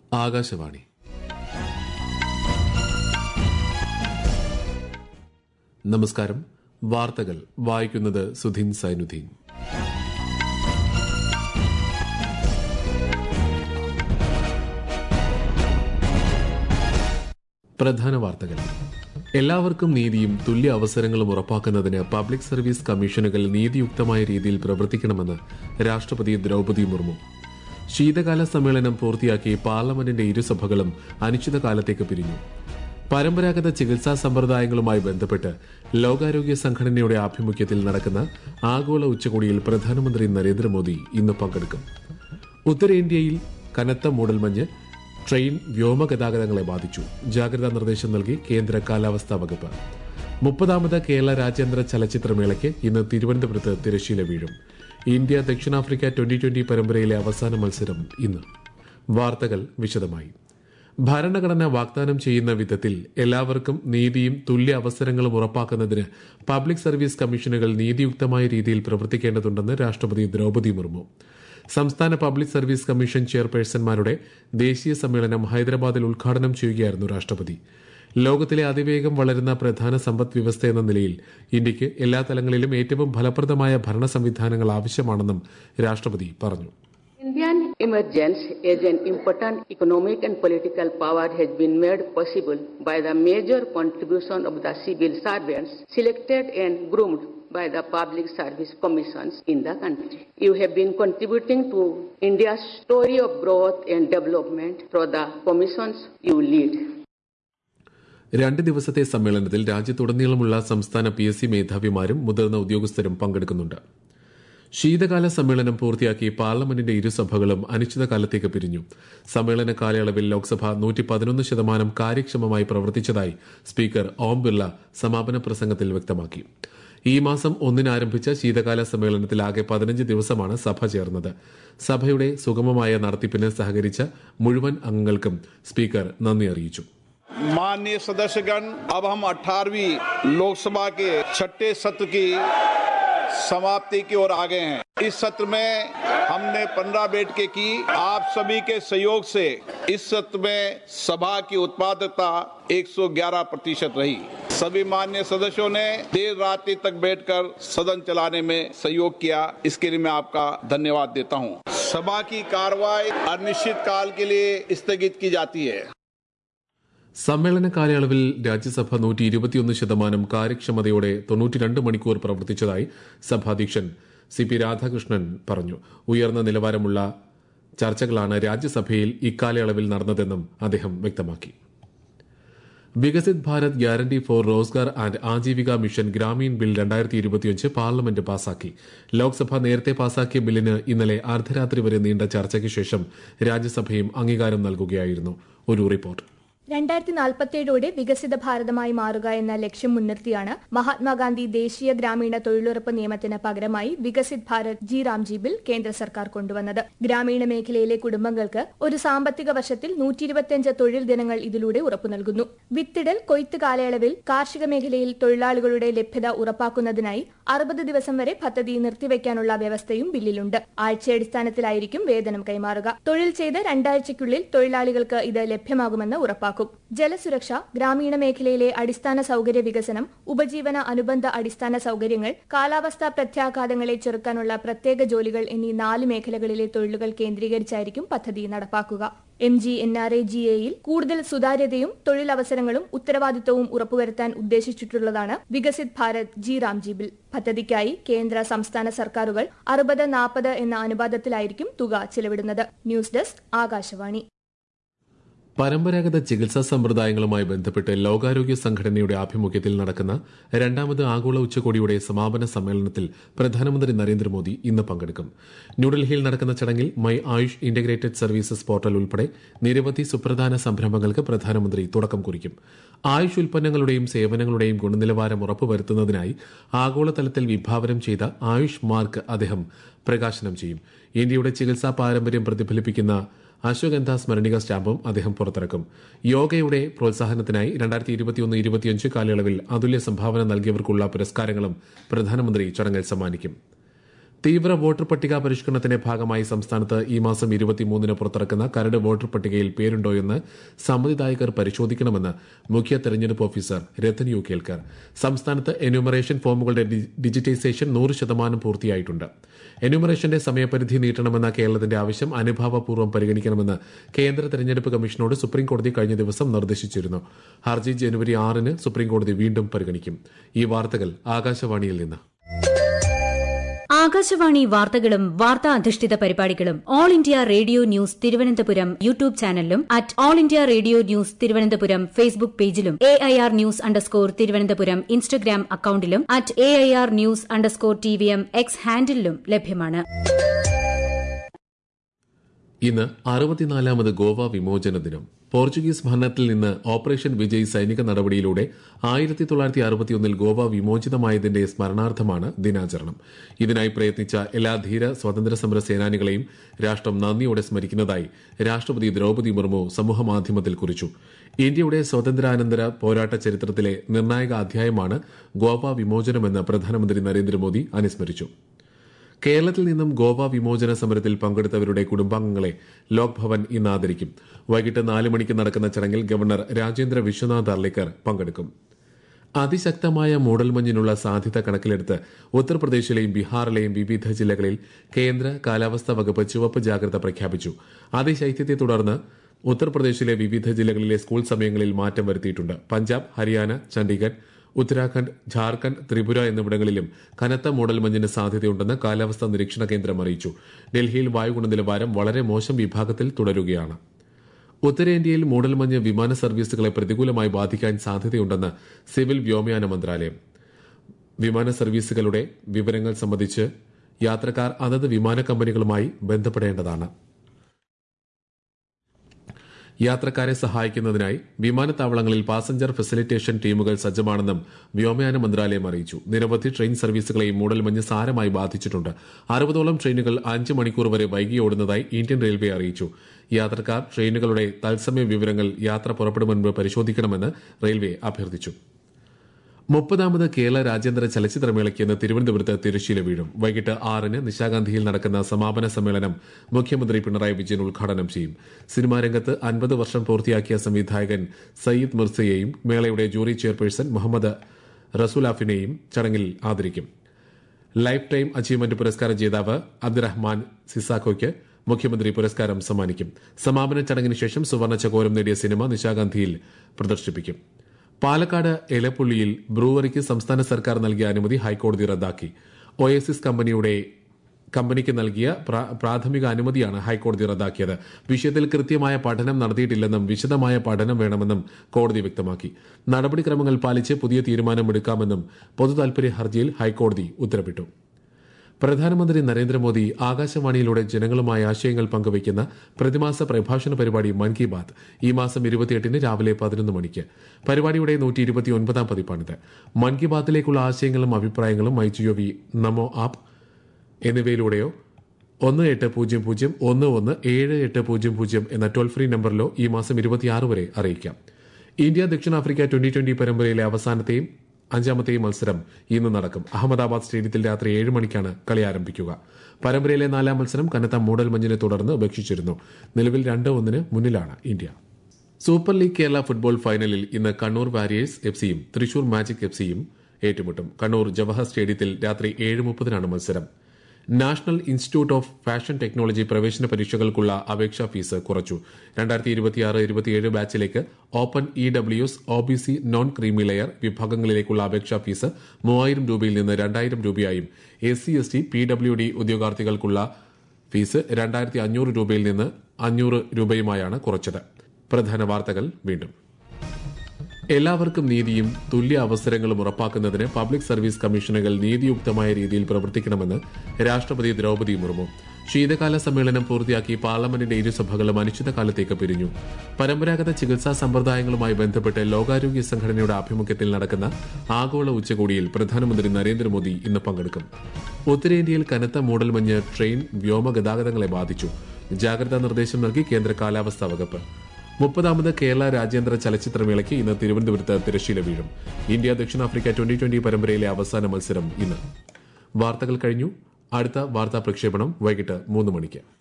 ആകാശവാണി നമസ്കാരം വാർത്തകൾ വായിക്കുന്നത് സുധീൻ സൈനുദ്ദീൻ പ്രധാന വാർത്തകൾ എല്ലാവർക്കും നീതിയും തുല്യ അവസരങ്ങളും ഉറപ്പാക്കുന്നതിന് പബ്ലിക് സർവീസ് കമ്മീഷനുകൾ നീതിയുക്തമായ രീതിയിൽ പ്രവർത്തിക്കണമെന്ന് രാഷ്ട്രപതി ദ്രൌപദി മുർമു ശീതകാല സമ്മേളനം പൂർത്തിയാക്കി പാർലമെന്റിന്റെ ഇരുസഭകളും അനിശ്ചിതകാലത്തേക്ക് പിരിഞ്ഞു പരമ്പരാഗത ചികിത്സാ സമ്പ്രദായങ്ങളുമായി ബന്ധപ്പെട്ട് ലോകാരോഗ്യ സംഘടനയുടെ ആഭിമുഖ്യത്തിൽ നടക്കുന്ന ആഗോള ഉച്ചകോടിയിൽ പ്രധാനമന്ത്രി നരേന്ദ്രമോദി ഇന്ന് പങ്കെടുക്കും ഉത്തരേന്ത്യയിൽ കനത്ത മൂടൽമഞ്ഞ് ട്രെയിൻ വ്യോമഗതാഗതങ്ങളെ ബാധിച്ചു ജാഗ്രതാ നിർദ്ദേശം നൽകി കേന്ദ്ര കാലാവസ്ഥാ വകുപ്പ് മുപ്പതാമത് കേരള രാജ്യാന്തര ചലച്ചിത്രമേളയ്ക്ക് ഇന്ന് തിരുവനന്തപുരത്ത് തിരശ്ശീല വീഴും ഇന്ത്യ ദക്ഷിണാഫ്രിക്ക ട്വന്റി ട്വന്റി പരമ്പരയിലെ അവസാന മത്സരം ഇന്ന് വാർത്തകൾ വിശദമായി ഭരണഘടന വാഗ്ദാനം ചെയ്യുന്ന വിധത്തിൽ എല്ലാവർക്കും നീതിയും തുല്യ അവസരങ്ങളും ഉറപ്പാക്കുന്നതിന് പബ്ലിക് സർവീസ് കമ്മീഷനുകൾ നീതിയുക്തമായ രീതിയിൽ പ്രവർത്തിക്കേണ്ടതുണ്ടെന്ന് രാഷ്ട്രപതി ദ്രൌപദി മുർമു സംസ്ഥാന പബ്ലിക് സർവീസ് കമ്മീഷൻ ചെയർപേഴ്സൺമാരുടെ ദേശീയ സമ്മേളനം ഹൈദരാബാദിൽ ഉദ്ഘാടനം ചെയ്യുകയായിരുന്നു രാഷ്ട്രപതി ലോകത്തിലെ അതിവേഗം വളരുന്ന പ്രധാന സമ്പദ് വ്യവസ്ഥ എന്ന നിലയിൽ ഇന്ത്യയ്ക്ക് എല്ലാ തലങ്ങളിലും ഏറ്റവും ഫലപ്രദമായ ഭരണ സംവിധാനങ്ങൾ ആവശ്യമാണെന്നും രാഷ്ട്രപതി പറഞ്ഞു Indian emergence as an important economic and political power has been made possible by the major contribution of the civil servants selected and groomed by the public service commissions in the country. You have been contributing to India's story of growth and development through the commissions you lead. രണ്ട് ദിവസത്തെ സമ്മേളനത്തിൽ രാജ്യത്തുടനീളമുള്ള സംസ്ഥാന P S C മേധാവിമാരും മുതിർന്ന ഉദ്യോഗസ്ഥരും പങ്കെടുക്കുന്നുണ്ട് ശീതകാല സമ്മേളനം പൂർത്തിയാക്കി പാർലമെന്റിന്റെ ഇരുസഭകളും അനിശ്ചിതകാലത്തേക്ക് പിരിഞ്ഞു സമ്മേളന കാലയളവിൽ ലോക്സഭ നൂറ്റി പതിനൊന്ന് ശതമാനം കാര്യക്ഷമമായി പ്രവർത്തിച്ചതായി സ്പീക്കർ ഓം ബിർള സമാപന പ്രസംഗത്തിൽ വ്യക്തമാക്കി ഈ മാസം ഒന്നിന് ആരംഭിച്ച ശീതകാല സമ്മേളനത്തിൽ ആകെ പതിനഞ്ച് ദിവസമാണ് സഭ ചേർന്നത് സഭയുടെ സുഗമമായ നടത്തിപ്പിന് സഹകരിച്ച മുഴുവൻ അംഗങ്ങൾക്കും സ്പീക്കർ നന്ദി അറിയിച്ചു माननीय सदस्यगण अब हम 18वीं लोकसभा के छठे सत्र की समाप्ति की ओर आ गए हैं इस सत्र में हमने 15 बैठकें की आप सभी के सहयोग से इस सत्र में सभा की उत्पादकता 111 प्रतिशत रही सभी मान्य सदस्यों ने देर रात्रि तक बैठकर सदन चलाने में सहयोग किया इसके लिए मैं आपका धन्यवाद देता हूं सभा की कार्रवाई अनिश्चित काल के लिए स्थगित की जाती है സമ്മേളന കാലയളവിൽ രാജ്യസഭ നൂറ്റി ഇരുപത്തിയൊന്ന് ശതമാനം കാര്യക്ഷമതയോടെ തൊണ്ണൂറ്റിരണ്ട് മണിക്കൂർ പ്രവർത്തിച്ചതായി സഭാധ്യക്ഷൻ സി പി രാധാകൃഷ്ണൻ പറഞ്ഞു ഉയർന്ന നിലവാരമുള്ള ചർച്ചകളാണ് രാജ്യസഭയിൽ ഇക്കാലയളവിൽ നടന്നതെന്നും അദ്ദേഹം വ്യക്തമാക്കി Viksit Bharat guarantee for Rozgar and Ajeevika mission Gramin bill രണ്ടായിരത്തി ഇരുപത്തിയഞ്ച് പാർലമെന്റ് പാസാക്കി ലോക്സഭ നേരത്തെ പാസാക്കിയ ബില്ലിന് ഇന്നലെ അർദ്ധരാത്രി വരെ നീണ്ട ചർച്ചയ്ക്ക് ശേഷം രാജ്യസഭയും അംഗീകാരം നൽകുകയായിരുന്നു ഒരു റിപ്പോർട്ട് രണ്ടായിരത്തി നാൽപ്പത്തേഴോടെ വികസിത ഭാരതമായി മാറുക എന്ന ലക്ഷ്യം മുൻനിർത്തിയാണ് മഹാത്മാഗാന്ധി ദേശീയ ഗ്രാമീണ തൊഴിലുറപ്പ് നിയമത്തിന് പകരമായി Viksit Bharat G RAM G bill കേന്ദ്ര സർക്കാർ കൊണ്ടുവന്നത് ഗ്രാമീണ മേഖലയിലെ കുടുംബങ്ങൾക്ക് ഒരു സാമ്പത്തിക വർഷത്തിൽ നൂറ്റി ഇരുപത്തിയഞ്ച് തൊഴിൽ ദിനങ്ങൾ ഇതിലൂടെ ഉറപ്പു നൽകുന്നു വിത്തിടൽ കൊയ്ത്ത് കാലയളവിൽ കാർഷിക മേഖലയിൽ തൊഴിലാളികളുടെ ലഭ്യത ഉറപ്പാക്കുന്നതിനായി അറുപത് ദിവസം വരെ പദ്ധതി നിർത്തിവെക്കാനുള്ള വ്യവസ്ഥയും ബില്ലിലുണ്ട് ആഴ്ചയടിസ്ഥാനത്തിലായിരിക്കും വേതനം കൈമാറുക തൊഴിൽ ചെയ്ത് രണ്ടാഴ്ചയ്ക്കുള്ളിൽ തൊഴിലാളികൾക്ക് ഇത് ലഭ്യമാകുമെന്ന് ഉറപ്പാക്കും ജലസുരക്ഷ ഗ്രാമീണ മേഖലയിലെ അടിസ്ഥാന സൌകര്യ വികസനം ഉപജീവന അനുബന്ധ അടിസ്ഥാന സൌകര്യങ്ങൾ കാലാവസ്ഥാ പ്രത്യാഘാതങ്ങളെ ചെറുക്കാനുള്ള പ്രത്യേക ജോലികൾ എന്നീ നാല് മേഖലകളിലെ തൊഴിലുകൾ കേന്ദ്രീകരിച്ചായിരിക്കും പദ്ധതി നടപ്പാക്കുക M G N R A G എയിൽ കൂടുതൽ സുതാര്യതയും തൊഴിലവസരങ്ങളും ഉത്തരവാദിത്തവും ഉറപ്പുവരുത്താൻ ഉദ്ദേശിച്ചിട്ടുള്ളതാണ് Viksit Bharat G RAM G bill പദ്ധതിക്കായി കേന്ദ്ര സംസ്ഥാന സർക്കാരുകൾ അറുപത് നാൽപ്പത് എന്ന അനുപാതത്തിലായിരിക്കും തുക ചെലവിടുന്നത് ന്യൂസ് ഡെസ്ക് ആകാശവാണി പരമ്പരാഗത ചികിത്സാ സമ്പ്രദായങ്ങളുമായി ബന്ധപ്പെട്ട് ലോകാരോഗ്യ സംഘടനയുടെ ആഭിമുഖ്യത്തിൽ നടക്കുന്ന രണ്ടാമത് ആഗോള ഉച്ചകോടിയുടെ സമാപന സമ്മേളനത്തിൽ പ്രധാനമന്ത്രി നരേന്ദ്രമോദി ഇന്ന് പങ്കെടുക്കും ന്യൂഡൽഹിയിൽ നടക്കുന്ന ചടങ്ങിൽ my Ayush integrated services portal ഉൾപ്പെടെ നിരവധി സുപ്രധാന സംരംഭങ്ങൾക്ക് പ്രധാനമന്ത്രി തുടക്കം കുറിക്കും ആയുഷ് ഉൽപ്പന്നങ്ങളുടെയും സേവനങ്ങളുടെയും ഗുണനിലവാരം ഉറപ്പുവരുത്തുന്നതിനായി ആഗോളതലത്തിൽ വിഭാവനം ചെയ്ത ആയുഷ് മാർക്ക് അദ്ദേഹം പ്രകാശനം ചെയ്യും ഇന്ത്യയുടെ ചികിത്സാ പാരമ്പര്യം പ്രതിഫലിപ്പിക്കുന്ന അശ്വഗന്ധ സ്മരണിക സ്റ്റാമ്പും അദ്ദേഹം പുറത്തിറക്കും യോഗയുടെ പ്രോത്സാഹനത്തിനായി രണ്ടായിരത്തി ഇരുപത്തിയൊന്ന് ഇരുപത്തിയഞ്ച് കാലയളവിൽ അതുല്യ സംഭാവന നൽകിയവർക്കുള്ള പുരസ്കാരങ്ങളും പ്രധാനമന്ത്രി ചടങ്ങിൽ സമ്മാനിക്കും തീവ്ര വോട്ടർ പട്ടിക പരിഷ്കരണത്തിന്റെ ഭാഗമായി സംസ്ഥാനത്ത് ഈ മാസം ഇരുപത്തിമൂന്നിന് പുറത്തിറക്കുന്ന കരട് വോട്ടർ പട്ടികയിൽ പേരുണ്ടോയെന്ന് സമ്മതിദായകർ പരിശോധിക്കണമെന്ന് മുഖ്യ തെരഞ്ഞെടുപ്പ് ഓഫീസർ രത്തൻ യു കേൽക്കർ സംസ്ഥാനത്ത് എന്യൂമറേഷൻ ഫോമുകളുടെ ഡി- ഡിജിറ്റൈസേഷൻ നൂറ് ശതമാനം പൂർത്തിയായിട്ടുണ്ട് എന്യൂമറേഷന്റെ സമയപരിധി നീട്ടണമെന്ന കേരളത്തിന്റെ ആവശ്യം അനുഭാവപൂർവ്വം പരിഗണിക്കണമെന്ന് കേന്ദ്ര തെരഞ്ഞെടുപ്പ് കമ്മീഷനോട് സുപ്രീംകോടതി കഴിഞ്ഞ ദിവസം നിർദ്ദേശിച്ചിരുന്നു ഹർജി ജനുവരി ആറിന് സുപ്രീംകോടതി വീണ്ടും പരിഗണിക്കും ഈ വാർത്തകൾ ആകാശവാണിയിൽ നിന്ന് ആകാശവാണി വാർത്തകളും വാർത്താ അധിഷ്ഠിത പരിപാടികളും all India radio news Thiruvananthapuram YouTube ചാനലിലും at all India radio news Thiruvananthapuram Facebook പേജിലും A I R news underscore Thiruvananthapuram Instagram അക്കൌണ്ടിലും at A I R news underscore T V M X ഹാൻഡിലും ലഭ്യമാണ് ഇന്ന് അറുപത്തിനാലാമത് ഗോവ വിമോചന ദിനം പോർച്ചുഗീസ് ഭരണത്തിൽ നിന്ന് ഓപ്പറേഷൻ വിജയ് സൈനിക നടപടിയിലൂടെ ആയിരത്തി തൊള്ളായിരത്തി അറുപത്തിയൊന്നിൽ ഗോവ വിമോചിതമായതിന്റെ സ്മരണാർത്ഥമാണ് ദിനാചരണം ഇതിനായി പ്രയത്നിച്ച എല്ലാ ധീര സ്വാതന്ത്ര്യ സമര സേനാനികളെയും രാഷ്ട്രം നന്ദിയോടെ സ്മരിക്കുന്നതായി രാഷ്ട്രപതി ദ്രൌപദി മുർമു സമൂഹമാധ്യമത്തിൽ കുറിച്ചു ഇന്ത്യയുടെ സ്വാതന്ത്ര്യാനന്തര പോരാട്ട ചരിത്രത്തിലെ നിർണായക അധ്യായമാണ് ഗോവ വിമോചനമെന്ന് പ്രധാനമന്ത്രി നരേന്ദ്രമോദി അനുസ്മരിച്ചു കേരളത്തിൽ നിന്നും ഗോവ വിമോചന സമരത്തിൽ പങ്കെടുത്തവരുടെ കുടുംബാംഗങ്ങളെ ലോക് ഭവൻ ഇന്ന് ആദരിക്കും വൈകിട്ട് നാല് മണിക്ക് നടക്കുന്ന ചടങ്ങിൽ ഗവർണർ രാജേന്ദ്ര വിശ്വനാഥ് അർലേക്കർ പങ്കെടുക്കും അതിശക്തമായ മൂടൽമഞ്ഞിനുള്ള സാധ്യത കണക്കിലെടുത്ത് ഉത്തർപ്രദേശിലെയും ബീഹാറിലെയും വിവിധ ജില്ലകളിൽ കേന്ദ്ര കാലാവസ്ഥാ വകുപ്പ് ചുവപ്പ് ജാഗ്രത പ്രഖ്യാപിച്ചു അതിശൈത്യത്തെ തുടർന്ന് ഉത്തർപ്രദേശിലെ വിവിധ ജില്ലകളിലെ സ്കൂൾ സമയങ്ങളിൽ മാറ്റം വരുത്തിയിട്ടുണ്ട് പഞ്ചാബ് ഹരിയാന ചണ്ഡീഗഡ് ഉത്തരാഖണ്ഡ് ഝാർഖണ്ഡ് ത്രിപുര എന്നിവിടങ്ങളിലും കനത്ത മൂടൽമഞ്ഞിന് സാധ്യതയുണ്ടെന്ന് കാലാവസ്ഥാ നിരീക്ഷണ കേന്ദ്രം അറിയിച്ചു ഡൽഹിയിൽ വായു ഗുണനിലവാരം വളരെ മോശം വിഭാഗത്തിൽ തുടരുകയാണ് ഉത്തരേന്ത്യയിൽ മൂടൽമഞ്ഞ് വിമാന സർവീസുകളെ പ്രതികൂലമായി ബാധിക്കാൻ സാധ്യതയുണ്ടെന്ന് സിവിൽ വ്യോമയാന മന്ത്രാലയം വിമാന സർവീസുകളുടെ വിവരങ്ങൾ സംബന്ധിച്ച് യാത്രക്കാർ അതത് വിമാന കമ്പനികളുമായി ബന്ധപ്പെടേണ്ടതാണ് യാത്രക്കാരെ സഹായിക്കുന്നതിനായി വിമാനത്താവളങ്ങളിൽ പാസഞ്ചർ ഫെസിലിറ്റേഷൻ ടീമുകൾ സജ്ജമാണെന്നും വ്യോമയാന മന്ത്രാലയം അറിയിച്ചു നിരവധി ട്രെയിൻ സർവീസുകളെയും മൂടൽമഞ്ഞ് സാരമായി ബാധിച്ചിട്ടുണ്ട് അറുപതോളം ട്രെയിനുകൾ അഞ്ച് മണിക്കൂർ വരെ വൈകി ഓടുന്നതായി ഇന്ത്യൻ റെയിൽവേ അറിയിച്ചു യാത്രക്കാർ ട്രെയിനുകളുടെ തത്സമയ വിവരങ്ങൾ യാത്ര പുറപ്പെടും മുൻപ് പരിശോധിക്കണമെന്ന് റെയിൽവേ അഭ്യർത്ഥിച്ചു മുപ്പതാമത് കേരള രാജ്യാന്തര ചലച്ചിത്രമേളയ്ക്ക് ഇന്ന് തിരുവനന്തപുരത്ത് തിരശ്ശീല വീഴും വൈകിട്ട് ആറിന് നിശാഗാന്ധിയിൽ നടക്കുന്ന സമാപന സമ്മേളനം മുഖ്യമന്ത്രി പിണറായി വിജയൻ ഉദ്ഘാടനം ചെയ്യും സിനിമാ രംഗത്ത് അൻപത് വർഷം പൂർത്തിയാക്കിയ സംവിധായകൻ സയ്യിദ് മിർസയെയും മേളയുടെ ജൂറി ചെയർപേഴ്സൺ മുഹമ്മദ് റസൂലാഫിനെയും ചടങ്ങിൽ ആദരിക്കും ലൈഫ് ടൈം അച്ചീവ്മെന്റ് പുരസ്കാര ജേതാവ് അബ്ദുറഹ്മാൻ സിസാഖോയ്ക്ക് മുഖ്യമന്ത്രി പുരസ്കാരം സമ്മാനിക്കും സമാപന ചടങ്ങിന് ശേഷം സുവർണ ചകോരം നേടിയ സിനിമ നിശാഗാന്ധിയിൽ പ്രദർശിപ്പിക്കും പാലക്കാട് എലപ്പുള്ളിയിൽ ബ്രൂവറിക്ക് സംസ്ഥാന സർക്കാർ നൽകിയ അനുമതി ഹൈക്കോടതി റദ്ദാക്കി ഒയസിസ് കമ്പനിയുടെ കമ്പനിക്ക് നൽകിയ പ്രാ- പ്രാഥമിക അനുമതിയാണ് ഹൈക്കോടതി റദ്ദാക്കിയത് വിഷയത്തിൽ കൃത്യമായ പഠനം നടത്തിയിട്ടില്ലെന്നും വിശദമായ പഠനം വേണമെന്നും കോടതി വ്യക്തമാക്കി നടപടിക്രമങ്ങൾ പാലിച്ച് പുതിയ തീരുമാനമെടുക്കാമെന്നും പൊതുതാൽപര്യ ഹർജിയിൽ ഹൈക്കോടതി ഉത്തരവിട്ടു പ്രധാനമന്ത്രി നരേന്ദ്രമോദി ആകാശവാണിയിലൂടെ ജനങ്ങളുമായി ആശയങ്ങൾ പങ്കുവയ്ക്കുന്ന പ്രതിമാസ പ്രഭാഷണ പരിപാടി മൻ കി ബാത് ഈ മാസം ഇരുപത്തിയെട്ടിന് രാവിലെ പതിനൊന്ന് മണിക്ക് പരിപാടിയുടെ നൂറ്റി ഇരുപത്തിയൊൻപതാം പതിപ്പാണിത് മൻ കി ബാത്തിലേക്കുള്ള ആശയങ്ങളും അഭിപ്രായങ്ങളും മൈ ജിഒവി നമോ ആപ്പ് എന്നിവയിലൂടെയോ ഒന്ന് എട്ട് പൂജ്യം പൂജ്യം ഒന്ന് ഒന്ന് ഏഴ് എട്ട് പൂജ്യം പൂജ്യം എന്ന ടോൾ ഫ്രീ നമ്പറിലോ ഈ മാസം ഇരുപത്തിയാറ് വരെ അറിയിക്കാം ഇന്ത്യ ദക്ഷിണാഫ്രിക്ക ട്വന്റി ട്വന്റി പരമ്പരയിലെ അവസാനത്തെയും അഞ്ചാമത്തെയും മത്സരം ഇന്ന് നടക്കും അഹമ്മദാബാദ് സ്റ്റേഡിയത്തിൽ രാത്രി ഏഴ് മണിക്കാണ് കളി ആരംഭിക്കുക പരമ്പരയിലെ നാലാം മത്സരം കനത്ത മൂടൽമഞ്ഞിനെ തുടർന്ന് ഉപേക്ഷിച്ചിരുന്നു നിലവിൽ രണ്ട് ഒന്നിന് മുന്നിലാണ് India super league Kerala football ഫൈനലിൽ ഇന്ന് കണ്ണൂർ വാരിയേഴ്സ് എഫ് സിയും തൃശൂർ മാജിക് എഫ് സിയും ഏറ്റുമുട്ടും കണ്ണൂർ ജവഹർ സ്റ്റേഡിയത്തിൽ രാത്രി ഏഴ് മുപ്പതിനാണ് മത്സരം national institute of fashion technology പ്രവേശന പരീക്ഷകൾക്കുള്ള അപേക്ഷാ ഫീസ് കുറച്ചു രണ്ടായിരത്തി ഇരുപത്തിയാറ് ഇരുപത്തിയേഴ് ബാച്ചിലേക്ക് open E W S O B C non creamy layer വിഭാഗങ്ങളിലേക്കുള്ള അപേക്ഷാ ഫീസ് മൂവായിരം രൂപയിൽ നിന്ന് രണ്ടായിരം രൂപയായും S C S T P W D ഉദ്യോഗാർത്ഥികൾക്കുള്ള ഫീസ് രണ്ടായിരത്തി അഞ്ഞൂറ് രൂപയിൽ നിന്ന് അഞ്ഞൂറ് രൂപയുമായാണ് കുറച്ചത് പ്രധാന വാർത്തകൾ വീണ്ടും എല്ലാവർക്കും നീതിയും തുല്യ അവസരങ്ങളും ഉറപ്പാക്കുന്നതിന് പബ്ലിക് സർവീസ് കമ്മീഷനുകൾ നീതിയുക്തമായ രീതിയിൽ പ്രവർത്തിക്കണമെന്ന് രാഷ്ട്രപതി ദ്രൌപദി മുർമു ശീതകാല സമ്മേളനം പൂർത്തിയാക്കി പാർലമെന്റിന്റെ ഇരുസഭകളും അനിശ്ചിതകാലത്തേക്ക് പിരിഞ്ഞു പരമ്പരാഗത ചികിത്സാ സമ്പ്രദായങ്ങളുമായി ബന്ധപ്പെട്ട് ലോകാരോഗ്യ സംഘടനയുടെ ആഭിമുഖ്യത്തിൽ നടക്കുന്ന ആഗോള ഉച്ചകോടിയിൽ പ്രധാനമന്ത്രി നരേന്ദ്രമോദി ഇന്ന് പങ്കെടുക്കും ഉത്തരേന്ത്യയിൽ കനത്ത മൂടൽമഞ്ഞ് ട്രെയിൻ വ്യോമ ഗതാഗതങ്ങളെ ബാധിച്ചു ജാഗ്രതാ നിർദ്ദേശം നൽകി കേന്ദ്ര കാലാവസ്ഥാ വകുപ്പ് മുപ്പതാമത് കേരള രാജ്യാന്തര ചലച്ചിത്രമേളയ്ക്ക് ഇന്ന് തിരുവനന്തപുരത്ത് തിരശ്ശീല വീഴും ഇന്ത്യ ദക്ഷിണാഫ്രിക്ക ട്വന്റി ട്വന്റി പരമ്പരയിലെ അവസാന മത്സരം ഇന്ന് വാർത്തകൾ കഴിഞ്ഞു അടുത്ത വാർത്താ പ്രക്ഷേപണം വൈകിട്ട് മൂന്ന് മണിക്ക്